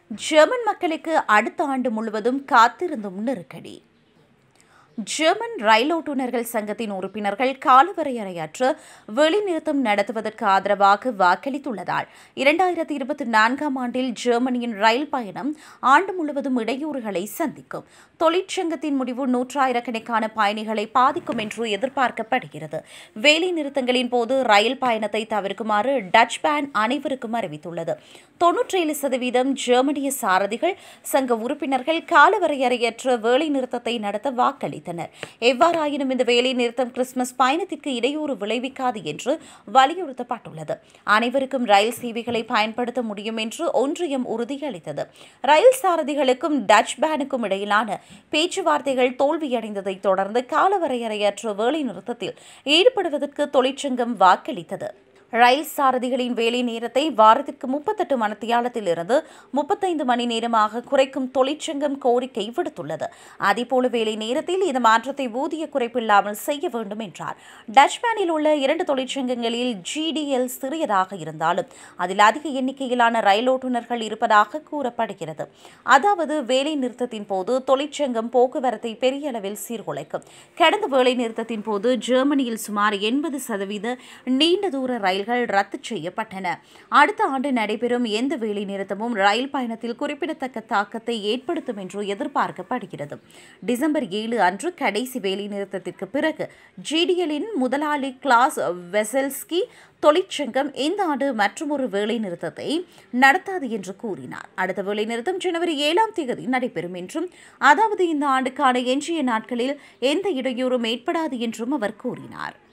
German மக்களுக்கு அடுத்த ஆண்டு முழுவதும் காத்திருந்தும் நெருக்கடி ஜெர்மன் ரயிலோட்டுநர்கள் சங்கத்தின் உறுப்பினர்கள் காலவரையறையற்ற வெளிநிறுத்தம் நடத்துவதற்கு ஆதரவாக வாக்களித்துள்ளதால் இரண்டாயிரத்தி இருபத்தி நான்காம் ஆண்டில் ஜெர்மனியின் ரயில் பயணம் ஆண்டு முழுவதும் இடையூறுகளை சந்திக்கும் தொழிற்சங்கத்தின் முடிவு நூற்றாயிரக்கணக்கான பயணிகளை பாதிக்கும் என்று எதிர்பார்க்கப்படுகிறது வேலை நிறுத்தங்களின் போது ரயில் பயணத்தை தவிர்க்குமாறு டச் பேன் அனைவருக்கும் அறிவித்துள்ளது தொன்னூற்றேழு சதவீதம் ஜெர்மனிய சாரதிகள் சங்க உறுப்பினர்கள் காலவரையறையற்ற வேலை நிறுத்தத்தை நடத்த வாக்களித்தனர் எவ்வாறாயினும் இந்த வேலை நிறுத்தம் கிறிஸ்துமஸ் பயணத்திற்கு இடையூறு விளைவிக்காது என்று வலியுறுத்தப்பட்டுள்ளது அனைவருக்கும் ரயில் சேவைகளை பயன்படுத்த முடியும் என்று ஒன்றியம் உறுதியளித்தது ரயில் சாரதிகளுக்கும் டச் பேனுக்கும் இடையிலான பேச்சுவார்த்தைகள் தோல்வியடைந்ததைத் தொடர்ந்து காலவரையறையற்ற வேலை நிறுத்தத்தில் ஈடுபடுவதற்கு தொழிற்சங்கம் வாக்களித்தது ரயில் சாரதிகளின் வேலை நேரத்தை வாரத்திற்கு முப்பத்தெட்டு மணித்தியாலத்திலிருந்து முப்பத்தைந்து மணி நேரமாக குறைக்கும் தொழிற்சங்கம் கோரிக்கை விடுத்துள்ளது அதேபோல வேலை நேரத்தில் இந்த மாற்றத்தை ஊதிய குறைப்பில்லாமல் செய்ய வேண்டும் என்றார் டச்மேனில் உள்ள இரண்டு தொழிற்சங்கங்களில் ஜிடிஎல் சிறியதாக இருந்தாலும் அதில் அதிக எண்ணிக்கையிலான ரயில் ஓட்டுநர்கள் இருப்பதாக கூறப்படுகிறது அதாவது வேலை நிறுத்தத்தின் போது தொழிற்சங்கம் போக்குவரத்தை பெரிய அளவில் சீர்குலைக்கும் கடந்த வேலை நிறுத்தத்தின் போது ஜெர்மனியில் சுமார் எண்பது சதவீத நீண்ட தூர ரயில் ரயில்கள் ரத்து செய்யப்பட்டன அடுத்த ஆண்டு நடைபெறும் எந்த வேலை நிறுத்தமும் ரயில் பயணத்தில் குறிப்பிடத்தக்க தாக்கத்தை ஏற்படுத்தும் என்று எதிர்பார்க்கப்படுகிறது டிசம்பர் ஏழு அன்று கடைசி வேலை நிறுத்தத்திற்கு பிறகு ஜிடிஎல்லின் முதலாளி கிளாஸ் வெசல்ஸ்கி தொழிற்சங்கம் இந்த ஆண்டு மற்றொரு வேலை நிறுத்தத்தை நடத்தாது என்று கூறினார் அடுத்த வேலை நிறுத்தம் ஜனவரி ஏழாம் தேதி நடைபெறும் என்றும் அதாவது இந்த ஆண்டுக்கான எஞ்சிய நாட்களில் எந்த இடையூறும் ஏற்படாது என்றும் அவர் கூறினார்